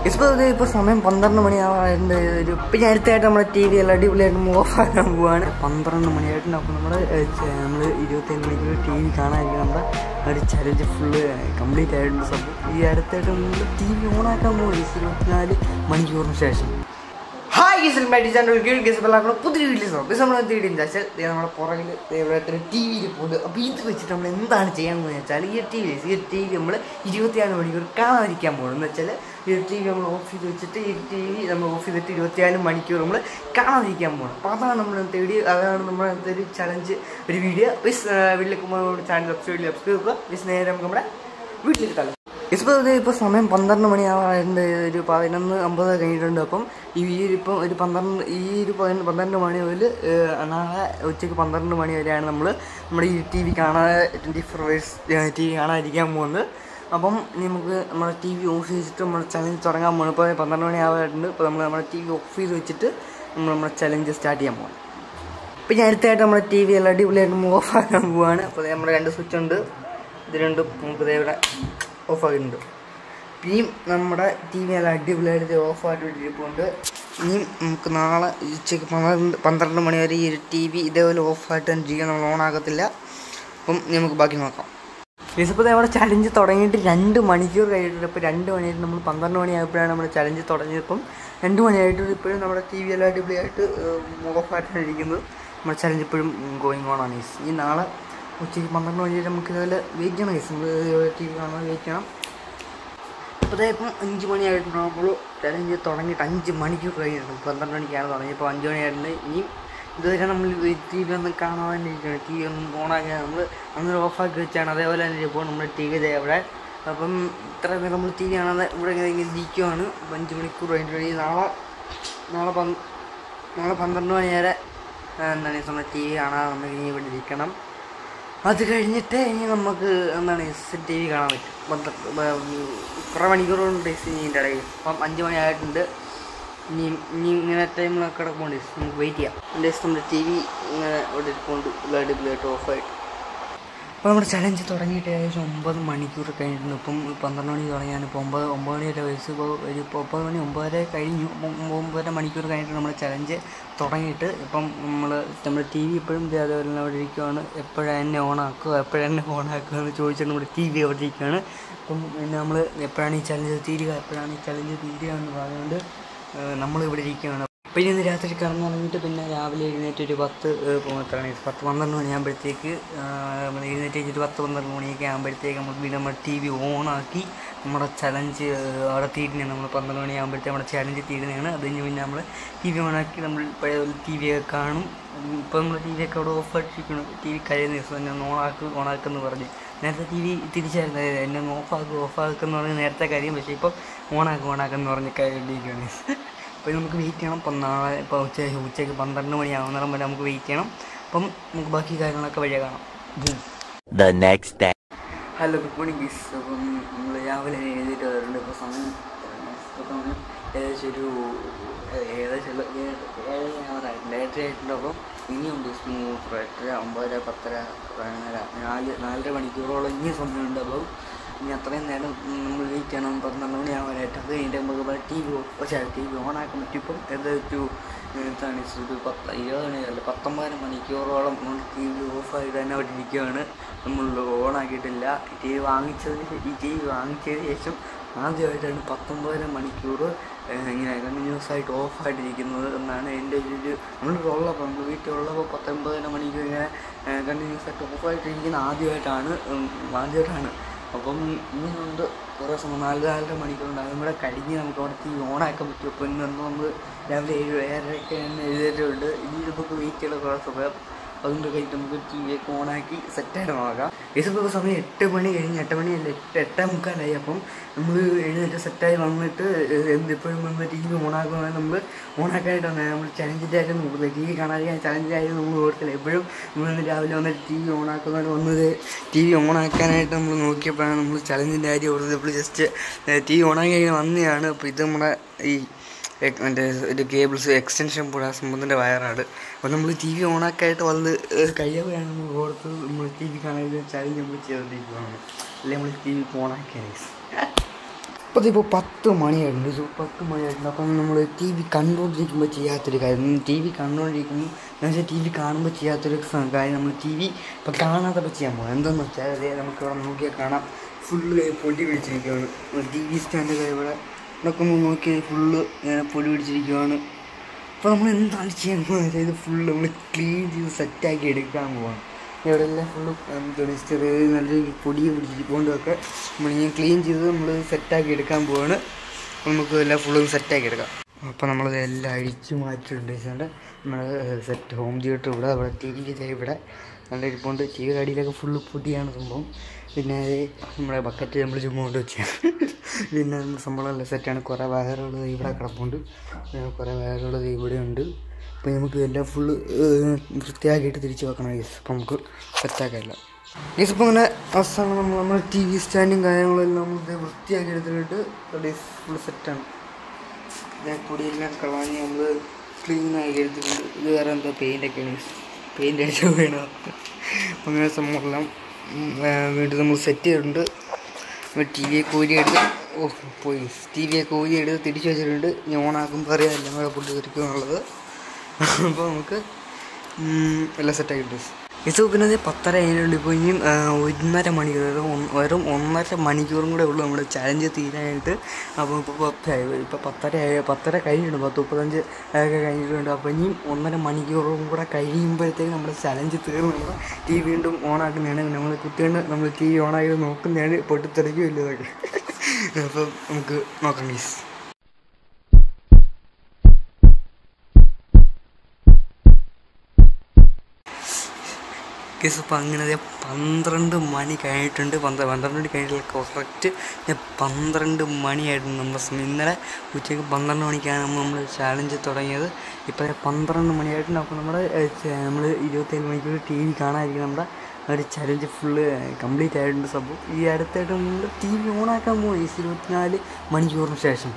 ഇപ്പോൾ ഇത് ഇപ്പോൾ സമയം പന്ത്രണ്ട് മണിയാവാറുണ്ട് ഒരു ഇപ്പം ഞാൻ അടുത്തായിട്ട് നമ്മുടെ ടി വി എല്ലാം അടിപൊളിയായിട്ട് ഓഫ് ആക്കാൻ പോവാണ് പന്ത്രണ്ട് മണിയായിട്ടുണ്ട് അപ്പോൾ നമ്മൾ നമ്മൾ ഇരുപത്തേഴ് മണിക്കൂർ ടി വി കാണാനായിരിക്കും നമ്മുടെ ഒരു ചലഞ്ച് ഫുള്ള് കംപ്ലീറ്റ് ആയിട്ടുണ്ട് സംഭവം ഈ അടുത്തായിട്ട് നമ്മൾ ടി വി ഓണാക്കാൻ പോകും ഇരുപത്തിനാല് മണിക്കൂറിന് ശേഷം ഹായ് ഗീസൽ മാറ്റി ചാനൽ ഗീസ് എല്ലാവർക്കും പുതിയ വീഡിയോസ് ആണ് നമ്മൾ എന്ത് വീഡിയോ വെച്ചാൽ ദേ നമ്മുടെ പുറകിൽ ഇവിടെ ടി വിയിൽ പോകുന്നത് അപ്പോൾ ഇത് വെച്ചിട്ട് നമ്മൾ എന്താണ് ചെയ്യാൻ പോകുന്നത് വെച്ചാൽ ഈ ടി വി ഈ ടി വി നമ്മൾ ഇരുപത്തിനാല് മണിക്കൂർ കാണാതിരിക്കാൻ പോകുന്നത് എന്ന് വെച്ചാൽ ഈ ടി വി നമ്മൾ ഓഫ് ചെയ്ത് വെച്ചിട്ട് ഈ ടി വി നമ്മൾ ഓഫ് ചെയ്തിട്ട് ഇരുപത്തിനാല് മണിക്കൂർ നമ്മൾ കാണാതിരിക്കാൻ പോകുന്നത് അപ്പോൾ അതാണ് നമ്മൾ തേടി അതാണ് നമ്മുടെ ഒരു ചലഞ്ച് ഒരു വീഡിയോ വിസ് വീട്ടിലേക്ക് ചാനൽ സബ്സ്ക്രൈബ് സബ്സ്ക്രൈബ് ചെയ്യുക വിസ് നേരെ നമുക്ക് നമ്മുടെ വീട്ടിലേക്ക് തല ഇപ്പോൾ ഇത് ഇപ്പോൾ സമയം പന്ത്രണ്ട് മണിയാവാറുണ്ട് ഒരു പതിനൊന്ന് അമ്പത് കഴിഞ്ഞിട്ടുണ്ട് അപ്പം ഈ ഒരു ഇപ്പം ഒരു പന്ത്രണ്ട് ഈ ഒരു പതിനൊന്ന് പന്ത്രണ്ട് മണി മുതൽ നാളെ ഉച്ചയ്ക്ക് പന്ത്രണ്ട് മണി വരെയാണ് നമ്മൾ നമ്മുടെ ഈ ടി വി കാണാതെ twenty four hours TV കാണാതിരിക്കാൻ പോകുന്നത് അപ്പം നമുക്ക് നമ്മുടെ ടി വി ഓഫ് ചെയ്തിട്ട് നമ്മൾ ചലഞ്ച് തുടങ്ങാൻ പോകുന്നത് ഇപ്പോൾ പന്ത്രണ്ട് മണി ആവാറുണ്ട് ഇപ്പോൾ നമ്മൾ നമ്മുടെ ടി വി ഓഫ് ചെയ്ത് വെച്ചിട്ട് നമ്മൾ നമ്മുടെ ചലഞ്ച് സ്റ്റാർട്ട് ചെയ്യാൻ പോകുന്നത് ഇപ്പം ഞാൻ അടുത്തായിട്ട് നമ്മുടെ ടി വി എല്ലാം അടിപൊളിയായിട്ട് ഓഫ് ആക്കാൻ പോവാണ് അപ്പോൾ നമ്മുടെ രണ്ട് സ്വിച്ച് ഉണ്ട് ഇത് രണ്ടും നമുക്ക് ദേ ഇവിടെ ഓഫ് ആക്കിയിട്ടുണ്ട് ഇനിയും നമ്മുടെ ടി വി നല്ല അടിപൊളിയായിട്ട് ഓഫ് ആയിട്ട് ഇരിപ്പുണ്ട് ഇനിയും നമുക്ക് നാളെ ഉച്ചയ്ക്ക് പന്ത്രണ്ട് പന്ത്രണ്ട് മണി വരെ ഈ ഒരു ടി വി ഇതേപോലെ ഓഫ് ആയിട്ട് തന്നെ ഇരിക്കാൻ നമ്മൾ ഓൺ ആകത്തില്ല അപ്പം ഇനി നമുക്ക് ബാക്കി നോക്കാം ഇപ്പോൾ നമ്മുടെ ചലഞ്ച് തുടങ്ങിയിട്ട് രണ്ട് മണിക്കൂർ കഴിഞ്ഞിട്ടുണ്ട് ഇപ്പോൾ രണ്ട് മണിയായിട്ട് നമ്മൾ പന്ത്രണ്ട് മണിയായപ്പോഴാണ് നമ്മുടെ ചലഞ്ച് തുടങ്ങിയപ്പം രണ്ട് മണിയായിട്ട് ഇപ്പോഴും നമ്മുടെ ടി വി എല്ലാം അടിപൊളിയായിട്ട് ഓഫ് ആയിട്ടാണ് ഇരിക്കുന്നത് നമ്മുടെ ചലഞ്ച് ഇപ്പോഴും ഗോയിങ് ഓൺ ആണ് ഗൈസ്. ഈ നാളെ ഉച്ചയ്ക്ക് പന്ത്രണ്ട് മണി വരെ നമുക്ക് ഇതുപോലെ വെയിറ്റ് ചെയ്യണം ഗൈസ് നമ്മൾ ടി വി കാണാൻ വെയിറ്റ് ചെയ്യണം അപ്പോൾ ഇപ്പം അഞ്ച് മണിയായിട്ടുണ്ട് നമ്മൾ ചലഞ്ച് തുടങ്ങിയിട്ട് അഞ്ച് മണിക്കൂർ കഴിഞ്ഞിട്ടുണ്ട് പന്ത്രണ്ട് മണിക്കാണ് തുടങ്ങിയപ്പോൾ അഞ്ച് മണിയായിട്ടുണ്ട് ഇനിയും ഇതുവരെ നമ്മൾ ടി വി ഒന്നും കാണാനിരിക്കുകയാണ് ടി വി ഒന്നും ഓണാക്കി നമ്മൾ അന്നേരം ഓഫാക്കി വെച്ചാണ് അതേപോലെ തന്നെ ഇപ്പോൾ നമ്മുടെ ടി വി അവിടെ അപ്പം ഇത്ര നേരം നമ്മൾ ടി വി കാണാതെ ഇവിടെ ഇങ്ങനെ ഇങ്ങനെ ഇരിക്കുവാണ് അപ്പം അഞ്ച് മണിക്കൂർ കഴിഞ്ഞിട്ട് നാളെ നാളെ പന്ത് നാളെ പന്ത്രണ്ട് മണി വരെ ആ, എന്താണ് നമ്മുടെ ടി വി കാണാതെ നമ്മൾ ഇനി ഇവിടെ ഇരിക്കണം അത് കഴിഞ്ഞിട്ട് ഇനി നമുക്ക് എന്താണ് ടി വി കാണാൻ പറ്റും പന്ത്രണ്ട് ബ- കുറേ മണിക്കൂറുണ്ട് ഇതിൻ്റെ ഇടയിൽ അപ്പം അഞ്ച് മണി ആയിട്ടുണ്ട് ഇനി ഇനി ഇങ്ങനെ ടൈമിലൊക്കെ കിടക്കുന്നുണ്ട് നമുക്ക് വെയിറ്റ് ചെയ്യാം ജസ്റ്റ് നമ്മുടെ ടി വി ഇങ്ങനെ ഇവിടെ ഇരിപ്പുണ്ട് അടിപൊളിയായിട്ട് ഓഫായിട്ട് അപ്പോൾ നമ്മുടെ ചലഞ്ച് തുടങ്ങിയിട്ട് ഏകദേശം ഒമ്പത് മണിക്കൂർ കഴിഞ്ഞിട്ടുണ്ട് ഇപ്പം പന്ത്രണ്ട് മണി തുടങ്ങിയാണ് ഇപ്പോൾ ഒമ്പത് ഒമ്പത് മണി വരെ വയസ്സ് ഇപ്പോൾ ഒരു ഇപ്പോൾ ഒമ്പത് മണി ഒമ്പതര കഴിഞ്ഞു അപ്പം ഒമ്പ- ഒമ്പതര മണിക്കൂർ കഴിഞ്ഞിട്ട് നമ്മുടെ ചലഞ്ച് തുടങ്ങിയിട്ട് ഇപ്പം നമ്മൾ നമ്മുടെ ടി വി ഇപ്പോഴും ദേ അതേപോലെ തന്നെ അവിടെ ഇരിക്കുവാണ് എപ്പോഴാണ് എന്നെ ഓണാക്കുക എപ്പോഴെന്നെ ഓണാക്കുക എന്ന് ചോദിച്ചിട്ട് നമ്മുടെ ടി വി അവിടെ ഇരിക്കുകയാണ് അപ്പം പിന്നെ നമ്മൾ എപ്പോഴാണ് ഈ ചലഞ്ച് തീരുക എപ്പോഴാണ് ഈ ചലഞ്ച് തീരുക എന്ന് പറഞ്ഞുകൊണ്ട് നമ്മളിവിടെ ഇരിക്കുകയാണ് അപ്പോൾ ഇന്ന് രാത്രി കിടന്നുറങ്ങിയിട്ട് പിന്നെ രാവിലെ എഴുന്നേറ്റ് ഒരു പത്ത് ഏഹ്, ഇപ്പം എത്രയാണ് പത്ത് പന്ത്രണ്ട് മണിയാകുമ്പോഴത്തേക്ക് നമ്മൾ എഴുന്നേറ്റ് വെച്ചിട്ട് പത്ത് പന്ത്രണ്ട് മണിയൊക്കെ ആകുമ്പോഴത്തേക്ക് നമുക്ക് വീണ്ടും നമ്മുടെ ടി വി ഓണാക്കി നമ്മുടെ ചലഞ്ച് അവിടെ തീരുന്നതാണ് നമ്മൾ പന്ത്രണ്ട് മണിയാകുമ്പോഴത്തേക്ക് നമ്മുടെ ചലഞ്ച് തീരുന്നതാണ് അത് കഴിഞ്ഞ് പിന്നെ നമ്മൾ ടി വി ഓണാക്കി നമ്മൾ പഴയ ടി വി ഒക്കെ കാണും ഇപ്പോൾ നമ്മൾ ടി വി ഒക്കെ അവിടെ ഓഫ് ആയിട്ടിരിക്കണം ടി വി കഴിയുന്ന ദിവസം എന്നെ ഒന്ന് ഓണാക്ക് ഓണാക്കെന്ന് പറഞ്ഞ് നേരത്തെ ടി വി തിരിച്ചായിരുന്നു അതായത് എന്നെ ഒന്ന് ഓഫാക്കും ഓഫാക്കെന്ന് പറഞ്ഞ് നേരത്തെ കാര്യം പക്ഷേ ഇപ്പം ഓണാക്കും ഓണാക്കെന്ന് പറഞ്ഞ് കഴിഞ്ഞിരിക്കുകയാണ് അപ്പോൾ നമുക്ക് വെയിറ്റ് ചെയ്യണം ഇപ്പം നാളെ ഇപ്പോൾ ഉച്ച ഉച്ചയ്ക്ക് പന്ത്രണ്ട് മണിയാവുന്നിടം വരെ നമുക്ക് വെയിറ്റ് ചെയ്യണം അപ്പം നമുക്ക് ബാക്കി കാര്യങ്ങളൊക്കെ വഴിയെ കാണാം boom The next day. Hello good morning guys അപ്പം നമ്മൾ രാവിലെ എഴുതിയിട്ട് വരുന്നുണ്ട് ഇപ്പോൾ സമയം ഇപ്പോൾ സമയം ഏകദേശം ഒരു ഏഹ്, ഏകദേശം ഒരു ഏഴ് ഏഴ് ആവറായിട്ടുണ്ട് ഏഴര ആയിട്ടുണ്ട് അപ്പം ഇനിയുണ്ട് സ്മൂത്ത് എട്ടര ഒമ്പതര പത്തര പതിനൊന്നര നാല് നാലര മണിക്കൂറോളം ഇനി സമയമുണ്ട് അപ്പം ഇനി അത്രയും നേരം നമ്മൾ വെയിറ്റ് ചെയ്യണം പന്ത്രണ്ട് മണിയാവാനായിട്ട് അത് കഴിഞ്ഞിട്ട് നമുക്ക് ടി വി പക്ഷേ ടി വി ഓണാക്കാൻ പറ്റും ഇപ്പം ഏതൊരു എന്താണ് ഒരു പത്ത് ഇരുപത് മണി അല്ല പത്തൊമ്പത് മണിക്കൂറോളം നമ്മൾ ടി വി ഓഫായിട്ട് തന്നെ അവിടെ ഇരിക്കുകയാണ് നമ്മൾ ഓണാക്കിയിട്ടില്ല ടി വി വാങ്ങിച്ചതിന് ശേ- ഈ ടി വി വാങ്ങിച്ചതിന് ശേഷം ആദ്യമായിട്ടാണ് പത്തൊമ്പതര മണിക്കൂർ ഏഹ്, ഇങ്ങനെ കണ്ടിന്യൂസ് ആയിട്ട് ഓഫായിട്ടിരിക്കുന്നത് എന്നാണ് എൻ്റെ ഒരു ഒരു നമ്മളിവിടെ ഉള്ളപ്പോൾ നമ്മൾ വീട്ടിലുള്ളപ്പോൾ പത്തൊമ്പതര മണിക്കൂർ ഇങ്ങനെ കണ്ടിന്യൂസ് ആയിട്ട് ഓഫായിട്ടിരിക്കുന്ന ആദ്യമായിട്ടാണ് ഉം, ആദ്യമായിട്ടാണ് അപ്പം ഇനി കൊണ്ട് കുറേ സമയം നാല് നാലര മണിക്കൂറുണ്ട് അതും കൂടെ കഴിഞ്ഞ് നമുക്ക് അവിടെ ടി വി ഓണാക്കാൻ പറ്റും അപ്പോൾ ഇന്ന് നമ്മൾ രാവിലെ ഏഴ് ഏഴരയ്ക്ക് തന്നെ എഴുതിയിട്ടുണ്ട് ഇനി നമുക്ക് വെയിറ്റ് ചെയ്യണം കുറേ സമയം അതുകൊണ്ട് കഴിഞ്ഞിട്ട് നമുക്ക് ടി വി ഒക്കെ ഓണാക്കി സെറ്റായിട്ട് നോക്കാം ഇതിപ്പോൾ സമയം എട്ട് മണി കഴിഞ്ഞ് എട്ട് മണിയല്ല എട്ട് എട്ടേ മുക്കാലായി അപ്പം നമ്മൾ എഴുന്നേറ്റ് സെറ്റായി വന്നിട്ട് എന്തിപ്പോഴും വന്ന് ടി വി ഓണാക്കുമ്പോൾ നമ്മൾ ഓണാക്കാനായിട്ടാണ് നമ്മൾ ചലഞ്ചിൻ്റെ കാര്യം നോക്കുന്നത് ടി വി കാണാതെ ചലഞ്ചിൻ്റെ കാര്യം നമ്മൾ ഓർത്തില്ല എപ്പോഴും നമ്മൾ രാവിലെ വന്നിട്ട് ടി വി ഓണാക്കുന്നതിന് വന്നത് ടി വി ഓണാക്കാനായിട്ട് നമ്മൾ നോക്കിയപ്പോഴാണ് നമ്മൾ ചലഞ്ചിൻ്റെ കാര്യം ഓർത്തത് നമ്മൾ ജസ്റ്റ് ടി വി ഓണാക്കി കഴിഞ്ഞ് വന്നതാണ് അപ്പോൾ ഇത് നമ്മുടെ ഈ എ- മറ്റേ ഒരു കേബിൾസ് എക്സ്റ്റൻഷൻ പോലെ ആ സംഭവത്തിൻ്റെ വയറാണ് അപ്പോൾ നമ്മൾ ടി വി ഓണാക്കായിട്ട് വന്ന് കഴിയപ്പോഴാണ് നമ്മൾ ഓർത്ത് നമ്മൾ ടി വി കാണാൻ ചലഞ്ച് നമ്മൾ ചെയ്തുകൊണ്ടിരിക്കുകയാണ് അല്ലെങ്കിൽ നമ്മൾ ടി വി ഓണാക്കിയാണ് അപ്പോൾ ഇപ്പോൾ പത്ത് മണിയായിട്ടുണ്ട് ഇത് പത്ത് മണിയായിട്ടുണ്ട് അപ്പം നമ്മൾ ടി വി കണ്ടുകൊണ്ടിരിക്കുമ്പോൾ ചെയ്യാത്തൊരു കാര്യം ടി വി കണ്ടുകൊണ്ടിരിക്കുമ്പോൾ എന്ന് വെച്ചാൽ ടി വി കാണുമ്പോൾ ചെയ്യാത്തൊരു സ- കാര്യം നമ്മൾ ടി വി ഇപ്പം കാണാത്തപ്പോൾ ചെയ്യാൻ പോകും എന്തെന്ന് വെച്ചാൽ അതേ നമുക്ക് ഇവിടെ നോക്കിയാൽ കാണാം ഫുള്ള് പൊടി പിടിച്ചിരിക്കുകയാണ് ടി വി സ്റ്റാൻഡ് ഇവിടെ നോക്കുമ്പോൾ നോക്കിയാൽ ഫുള്ള് ഇങ്ങനെ പൊടി പിടിച്ചിരിക്കുകയാണ് അപ്പോൾ നമ്മൾ എന്താണ് ചെയ്യാൻ പോകുന്നത് ഇത് ഫുള്ള് നമ്മൾ ക്ലീൻ ചെയ്ത് സെറ്റാക്കി എടുക്കാൻ പോവാണ് ഇവിടെ എല്ലാം ഫുള്ള് എന്താണ് ചെറിയ നല്ല രീതിയിൽ പൊടി പിടിച്ചിരിക്കൊണ്ടൊക്കെ നമ്മളിങ്ങനെ ക്ലീൻ ചെയ്ത് നമ്മൾ സെറ്റാക്കി എടുക്കാൻ പോവാണ് അപ്പോൾ നമുക്ക് എല്ലാം ഫുള്ളും സെറ്റാക്കി എടുക്കാം അപ്പോൾ നമ്മളത് എല്ലാം അഴിച്ചു മാറ്റിയിട്ടുണ്ട് വെച്ചാൽ നമ്മുടെ സെറ്റ് ഹോം തിയേറ്റർ ഇവിടെ അവിടെ ടി വി ഇവിടെ നല്ല ഇരിപ്പുണ്ട് ടി വി അടിയിലൊക്കെ ഫുള്ള് പൊടിയാണ് സംഭവം പിന്നെ നമ്മുടെ ബക്കറ്റ് നമ്മൾ ചുമ്മാ കൊണ്ട് വെച്ചാണ് പിന്നെ നമ്മുടെ സംഭവമെല്ലാം സെറ്റാണ് കുറേ വയറുകൾ ഇവിടെ കിടപ്പുണ്ട് പിന്നെ കുറേ വയറുകൾ ഇവിടെ ഉണ്ട് അപ്പോൾ നമുക്ക് എല്ലാം ഫുള്ള് വൃത്തിയാക്കിയിട്ട് തിരിച്ച് വെക്കണം ഗീസ് അപ്പോൾ നമുക്ക് സെറ്റാക്കാമല്ല ഗീസ് ഇപ്പോൾ ഇങ്ങനെ അവസാനം നമ്മൾ നമ്മൾ ടി വി സ്റ്റാൻഡും കാര്യങ്ങളെല്ലാം നമ്മൾ ഇത് വൃത്തിയാക്കി എടുത്തിട്ട് ഫുള്ള് സെറ്റാണ് ഞാൻ പൊടിയെല്ലാം കളഞ്ഞ് നമ്മൾ ക്ലീൻ ആക്കി എടുത്തിട്ടുണ്ട് ഇത് വേറെ എന്തോ പെയിൻ്റൊക്കെയാണ് പെയിൻ്റ് അടിച്ച വീണോ അങ്ങനെ സംഭവമെല്ലാം ഉം, ആ, വീണ്ടും നമ്മൾ സെറ്റ് ചെയ്തിട്ടുണ്ട് ടി വി കോരി എടുത്ത് ഓ പോയി ടി വി ഒക്കെ കോരി എടുത്ത് തിരിച്ചു വെച്ചിട്ടുണ്ട് ഇനി ഓണാക്കുമ്പോൾ അറിയാം എല്ലാം കൂടെ പൊട്ടി തെറിക്കും എന്നുള്ളത് അപ്പോൾ നമുക്ക് ഉം, എല്ലാം സെറ്റാക്കിയിട്ട് ഇത് പിന്നെ അത് പത്തര കഴിഞ്ഞിട്ടുണ്ട് ഇപ്പോൾ ഇനിയും ആ, ഒന്നര മണിക്കൂർ വെറും ഒന്ന് വെറും ഒന്നര മണിക്കൂറും കൂടെ ഉള്ളൂ നമ്മുടെ ചലഞ്ച് തീരാനായിട്ട് അപ്പോൾ ഇപ്പോൾ ഇപ്പോൾ പത്തര ആയ- പത്തര കഴിഞ്ഞിട്ടുണ്ട് പത്ത് മുപ്പത്തഞ്ച് ഒക്കെ കഴിഞ്ഞിട്ടുണ്ട് അപ്പോൾ ഇനിയും ഒന്നര മണിക്കൂറും കൂടെ കഴിയുമ്പോഴത്തേക്ക് നമ്മുടെ ചലഞ്ച് തീർന്ന് നമ്മുടെ ടി വി വീണ്ടും ഓണാക്കുന്നതാണ് നമ്മൾ കുത്തിക്കൊണ്ട് നമ്മൾ ടി വി ഓണാക്കി നോക്കുന്നതാണ് പൊട്ടിത്തെറിക്കില്ല ഇതൊക്കെ അപ്പം നമുക്ക് നോക്കാം പ്ലീസ് കേസ് ഇപ്പം അങ്ങനെ ദേ പന്ത്രണ്ട് മണി കഴിഞ്ഞിട്ടുണ്ട് പന്ത്ര പന്ത്രണ്ട് മണി കഴിഞ്ഞിട്ടുള്ള കറക്റ്റ് പന്ത്രണ്ട് മണിയായിട്ടുണ്ട് നമ്മുടെ സമയം ഇന്നലെ ഉച്ചയ്ക്ക് പന്ത്രണ്ട് മണിക്കാണ് നമ്മൾ നമ്മൾ ചാലഞ്ച് തുടങ്ങിയത് ഇപ്പോൾ ദേ പന്ത്രണ്ട് മണിയായിട്ടുണ്ട് അപ്പോൾ നമ്മുടെ നമ്മൾ ഇരുപത്തേഴ് മണിക്കൂർ ടി വി കാണാതിരിക്കും നമ്മുടെ ഒരു ചലഞ്ച് ഫുള്ള് കംപ്ലീറ്റ് ആയിട്ടുണ്ട് സംഭവം ഈ അടുത്തായിട്ട് നമ്മൾ ടി വി ഓണാക്കാൻ പോകും ഈ ഇരുപത്തിനാല് മണിക്കൂറിന് ശേഷം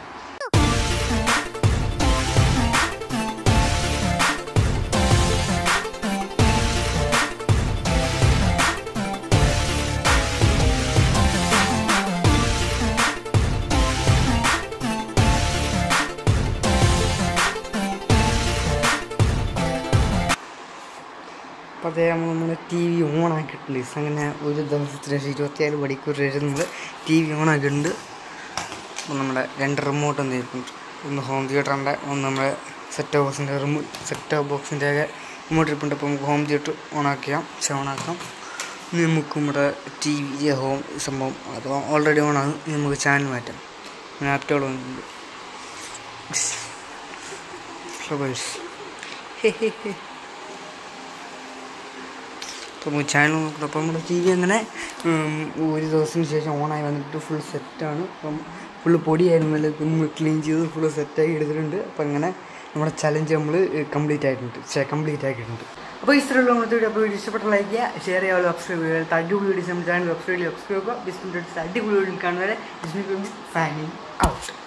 അപ്പോൾ അതേ നമ്മൾ നമ്മൾ ടി വി ഓൺ ആക്കിയിട്ടുണ്ട് ഇസ് അങ്ങനെ ഒരു ദിവസത്തിന് ശേഷം ഇരുപത്തിയാറ് മണിക്കൂർ ശേഷം നമ്മൾ ടി വി ഓൺ ആക്കിയിട്ടുണ്ട് അപ്പോൾ നമ്മുടെ രണ്ട് റിമോട്ട് എന്തെങ്കിലും ഒന്ന് ഹോം തിയേറ്ററിൻ്റെ ഒന്ന് നമ്മുടെ സെറ്റ് ബോക്സിൻ്റെ റിമോട്ട് സെറ്റ് ബോക്സിൻ്റെ ഒക്കെ റിമോട്ട് ഇരിപ്പുണ്ട് അപ്പോൾ നമുക്ക് ഹോം തിയേറ്റർ ഓൺ ആക്കിയാം പക്ഷെ ഓൺ ആക്കാം ഇനി നമുക്ക് നമ്മുടെ ടി വി ഹോം സംഭവം അത് ഓൾറെഡി ഓൺ ആണ് ഇനി നമുക്ക് ചാനൽ മാറ്റാം ലാപ്ടോപ്പ് വന്നിട്ടുണ്ട് ഫ്ലവേഴ്സ് ഹേ ഹേ ഹേ അപ്പോൾ ചാനൽ നോക്കണം അപ്പോൾ നമ്മുടെ ടി വി അങ്ങനെ ഉം, ഒരു ദിവസത്തിന് ശേഷം ഓണായി വന്നിട്ട് ഫുൾ സെറ്റാണ് അപ്പം ഫുള്ള് പൊടിയായിരുന്നല്ലോ നമ്മൾ ക്ലീൻ ചെയ്ത് ഫുള്ള് സെറ്റാക്കി എടുത്തിട്ടുണ്ട് അപ്പം അങ്ങനെ നമ്മുടെ ചലഞ്ച് നമ്മൾ കംപ്ലീറ്റ് ആയിട്ടുണ്ട് കംപ്ലീറ്റ് ആക്കിയിട്ടുണ്ട് അപ്പോൾ ഇത്രയുള്ള നമ്മുടെ വീഡിയോ അപ്പോൾ വീഡിയോ ഇഷ്ടപ്പെട്ട ലൈക്ക് ചെയ്യുക ഷെയർ ചെയ്യുക സബ്സ്ക്രൈബ് ചെയ്യുക അടിപൊളി വീഡിയോസ് നമ്മുടെ ചാനൽ സബ്സ്ക്രൈബ് ചെയ്യുക സബ്സ്ക്രൈബ് ചെയ്യുക ബിസ്മിൻ്റെ അടിപൊളി വീഡിയോ കാണുന്നവരെ ബിസ്മി ഫാനിങ് ഔട്ട്